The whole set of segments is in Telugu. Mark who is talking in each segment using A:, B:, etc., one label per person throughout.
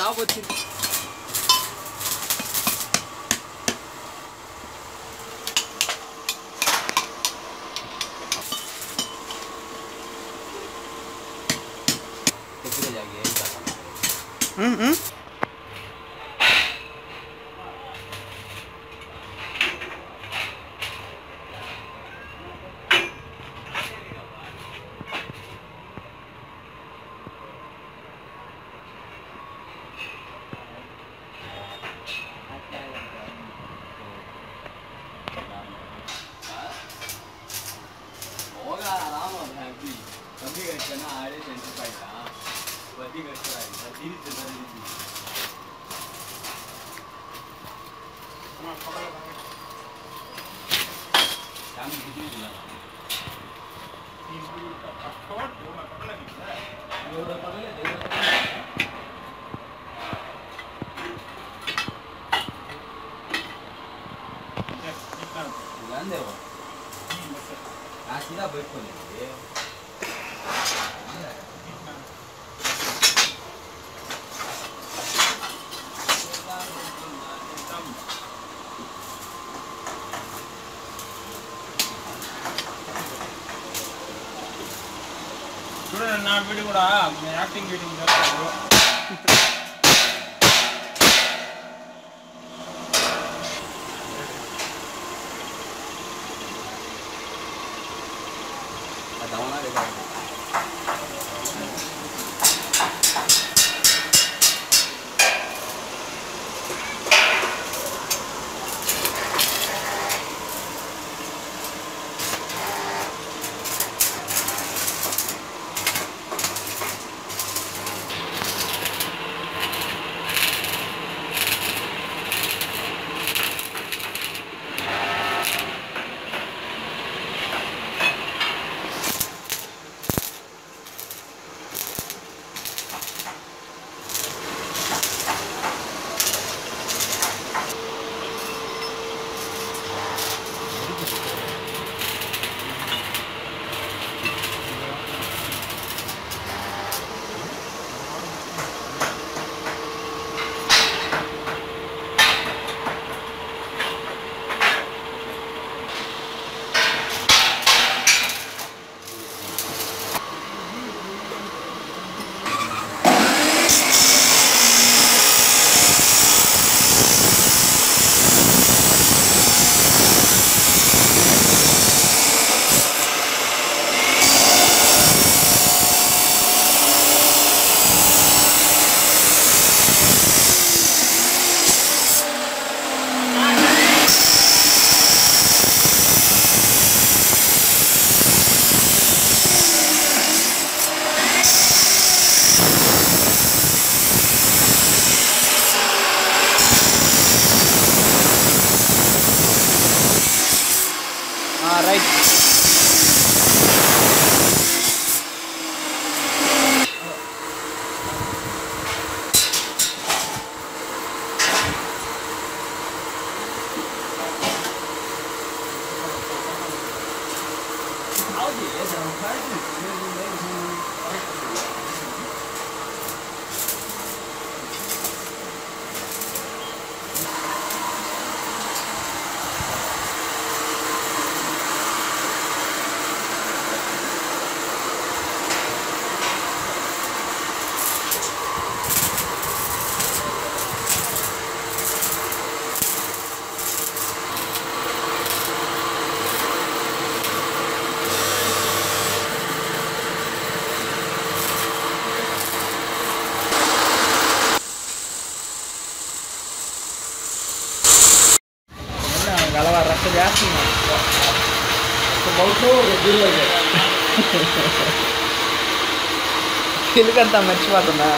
A: జాబ్ వచ్చింది కొద్దిగా జాగి ఏం చేస్తాను होगा आराम और हैप्पी कभी करके ना आड़े सेंटर पाइटा वधी करके आई वधी से बड़ी काम कितनी दिला एवढं पकडलं तेवढं जान देवा हा सीधा बैठकोले
B: చూడండి నా వీడియో కూడా యాక్టింగ్ గీటింగ్ చేస్తాడు
A: दवना देखा
C: రైట్ గలవ రక్త చేస్తున్నా బౌట్లో ఎందుకంతా మర్చిపోతున్నా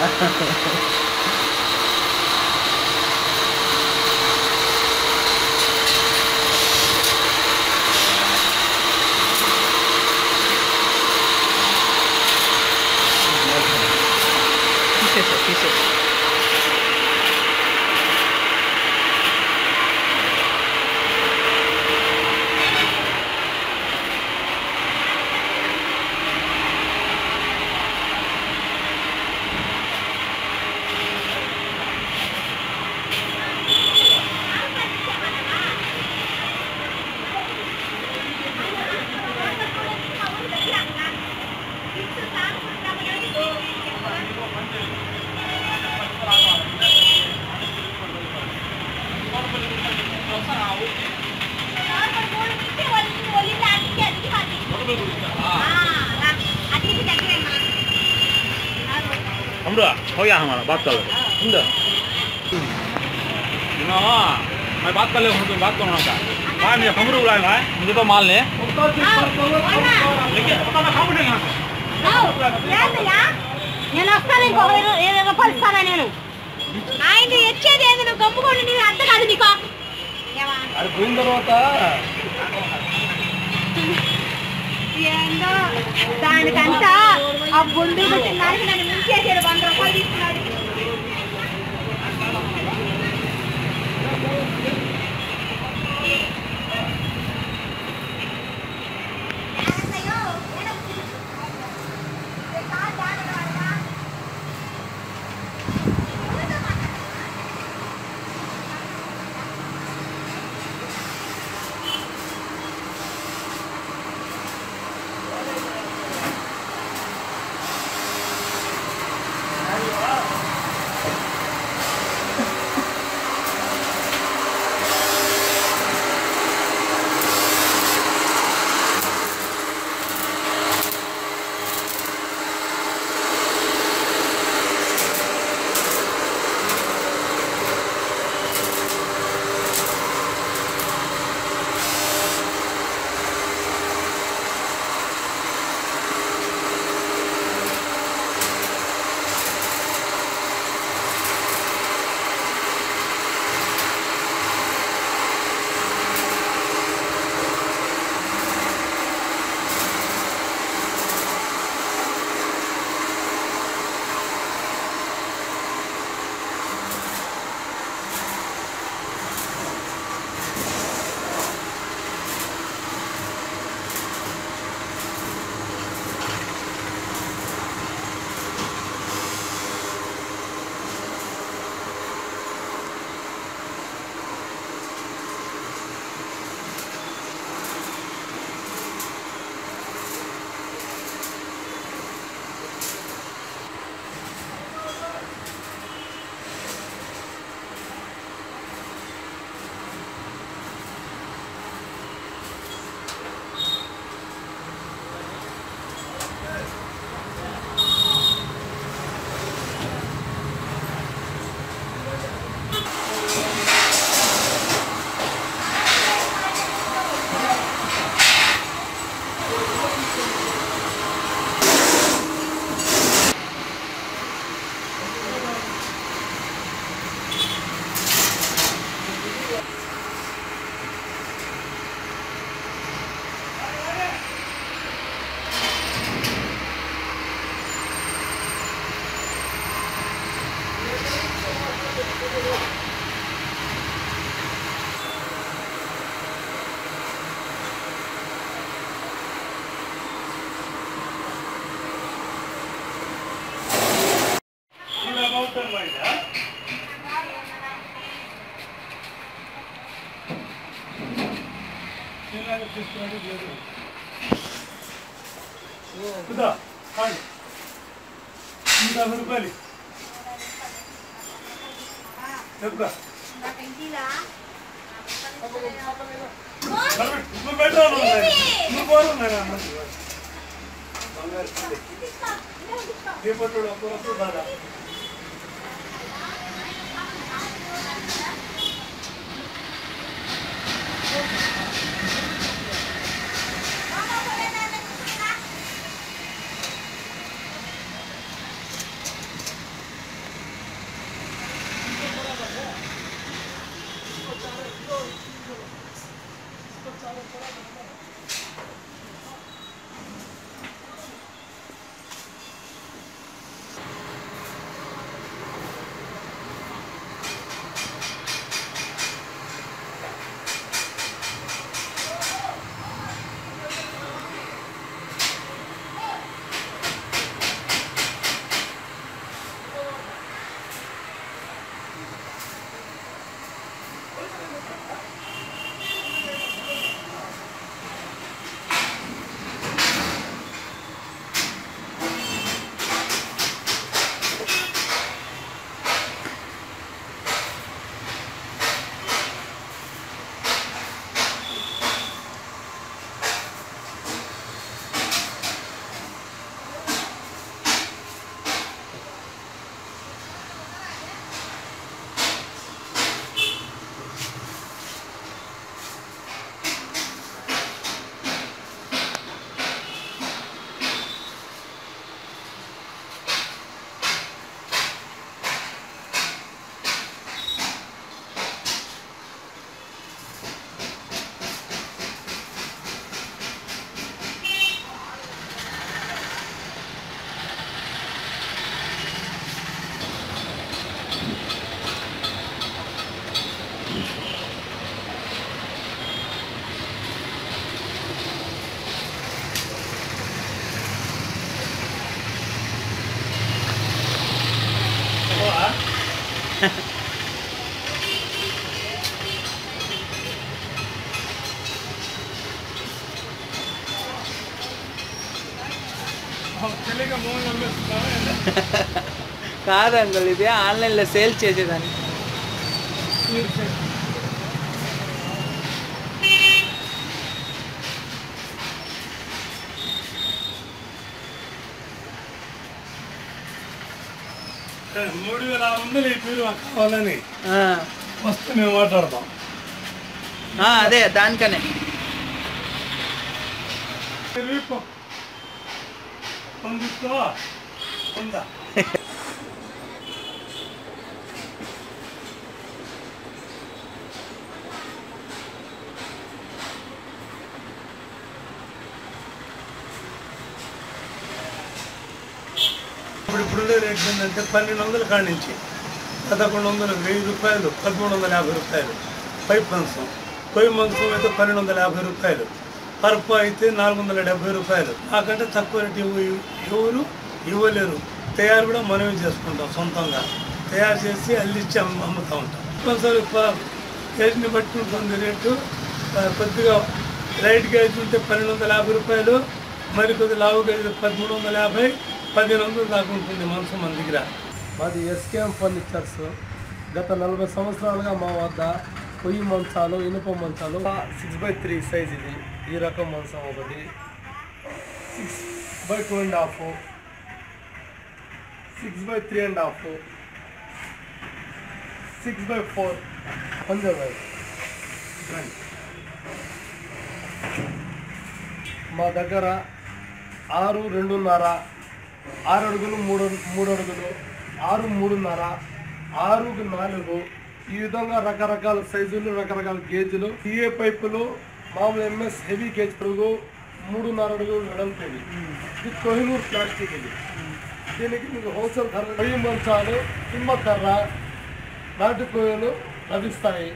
C: తీసేసా తీసేసా
B: ఆ हमरो हो गया हमारा बात कर लो
C: ఉందో
B: सुनो मैं बात कर ले हूँ तुम बात करो ना हाँ मुझे हमरो बुलाए भाई मुझे तो माल ले लेकिन पता ना खाऊ नहीं
D: ఏందయ్యా నేను వస్తాను ఇంకో ఇరవై ఇరవై రూపాయలు ఇస్తానా నేను ఆయన ఇచ్చేది ఏంది నువ్వు గమ్ముకోండి నీకు అర్థం కాదు నీకు ఏమా?
C: అది పోయిన తర్వాత
D: ఏందో దానికంతా ఆ బొండు పెట్టిన దానికి నన్ను మించేసాడు వంద రూపాయలు తీసుకున్నాడు
B: రూపాయలు చెప్పుగా నువ్వు పెట్టాను నువ్వు పోరు రేపట్లో ఒక్క వస్తువు బాగా తెలియక మోహన్ అమ్మేస్తున్నావా
C: కాదు అంకుల్ ఇది ఆన్లైన్లో సేల్ చేసేదాన్ని
B: మూడు వేల ఆరు వందలు ఈ పేరు మాకు కావాలని
C: ఆ,
B: వస్తే మేము మాట్లాడతాం
C: ఆ, అదే దానికనే
B: రేపు పొందుతావా ఉందా ఇప్పుడు ఇప్పుడుండే రేట్ ఏంటంటే పన్నెండు వందల కాడి నుంచి పదకొండు వందలు వెయ్యి రూపాయలు పదమూడు వందల యాభై రూపాయలు పైప్ మంచం పొయ్యి మంచం అయితే పన్నెండు వందల యాభై రూపాయలు పరుపు అయితే నాలుగు వందల డెబ్బై రూపాయలు నాకంటే తక్కువ రేటు ఇవ్వ- ఎవరు ఇవ్వలేరు తయారు కూడా మనమే చేసుకుంటాం సొంతంగా తయారు చేసి అల్లిచ్చి అమ్ము అమ్ముతూ ఉంటాం కంపల్సరీ కేజీని బట్టి ఉంటుంది రేటు ఆ, కొద్దిగా లైట్ గేజ్ ఉంటే పన్నెండు వందల యాభై రూపాయలు మరి కొద్ది లావు గేజ్ పదమూడు వందల యాభై పదిహేను వందలు దాకా ఉంటుంది మనసు మన దగ్గర
E: మాది ఎస్కేఎం ఫర్నిచర్స్ గత నలభై సంవత్సరాలుగా మా వద్ద పొయ్యి మంచాలు ఇనుప మంచాలు సిక్స్ బై త్రీ సైజ్ ఇది ఈ రకం మంచం ఒకటి six by two and half six by three and half six by four Punjab మా దగ్గర ఆరు రెండున్నర ఆరు అడుగులు మూడు మూడు అడుగులు ఆరు మూడున్నర ఆరుకు నాలుగు ఈ విధంగా రకరకాల సైజులు రకరకాల గేజులు టీఏ పైపులు మామూలు ఎంఎస్ హెవీ గేజ్ పురుగు మూడున్నర అడుగులు వెడల్పు ఇది ఇది కోహినూర్ ప్లాస్టిక్ ఇది దీనికి మీకు హోల్సేల్ ధర వెయ్యి మంచాలు తుమ్మ కర్ర నాటు కోయలు లభిస్తాయి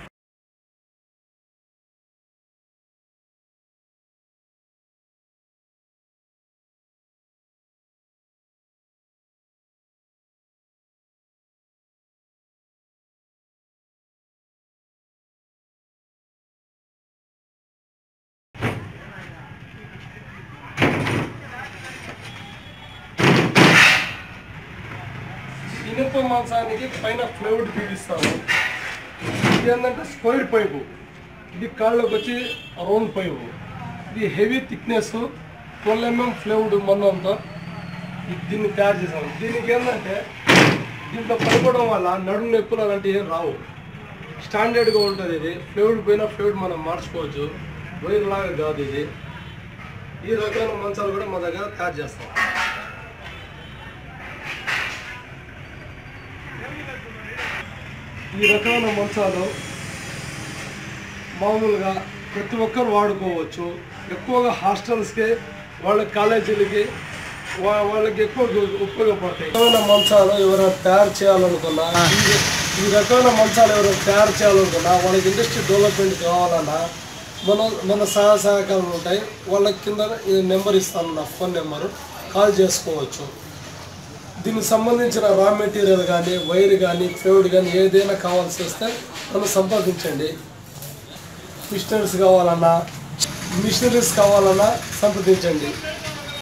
E: ఇనుప మాంసానికి పైన ఫ్లైవుడ్ బిగిస్తాము ఇది ఏంటంటే స్క్వైర్ పైపు ఇది కాళ్ళకి వచ్చి రౌండ్ పైపు ఇది heavy thickness twelve MM plywood మందంతో ఇది దీన్ని తయారు చేసాము దీనికి ఏంటంటే దీంట్లో పడిపోవడం వల్ల నడుము నొప్పులు అలాంటివి ఏం రావు స్టాండర్డ్గా ఉంటుంది ఇది ఫ్లూయిడ్ పోయినా ఫ్లూయిడ్ మనం మార్చుకోవచ్చు వైర్ లాగా కాదు ఇది ఈ రకమైన మంచాలు కూడా మా దగ్గర తయారు చేస్తాం ఈ రకమైన మంచాలు మామూలుగా ప్రతి ఒక్కరు వాడుకోవచ్చు ఎక్కువగా హాస్టల్స్కి వాళ్ళ కాలేజీలకి వా- వాళ్ళకి ఎక్కువ ఉపయోగపడతాయి ఈ రకమైన మంచాలు ఎవరైనా తయారు చేయాలనుకున్నా ఈ- ఈ రకమైన మంచాలు ఎవరైనా తయారు చేయాలనుకున్నా వాళ్ళకి ఇండస్ట్రీ డెవలప్మెంట్ కావాలన్నా మన మన సహాయ సహకారాలు ఉంటాయి వాళ్ళ కింద ఈ నెంబర్ ఇస్తాను నా ఫోన్ నెంబరు కాల్ చేసుకోవచ్చు దీనికి సంబంధించిన రా మెటీరియల్ కానీ వైర్ కానీ ఫ్లూయిడ్ కానీ ఏదైనా కావాల్సి వస్తే నన్ను సంప్రదించండి మిషనరీస్ కావాలన్నా మిషనరీస్ కావాలన్నా సంప్రదించండి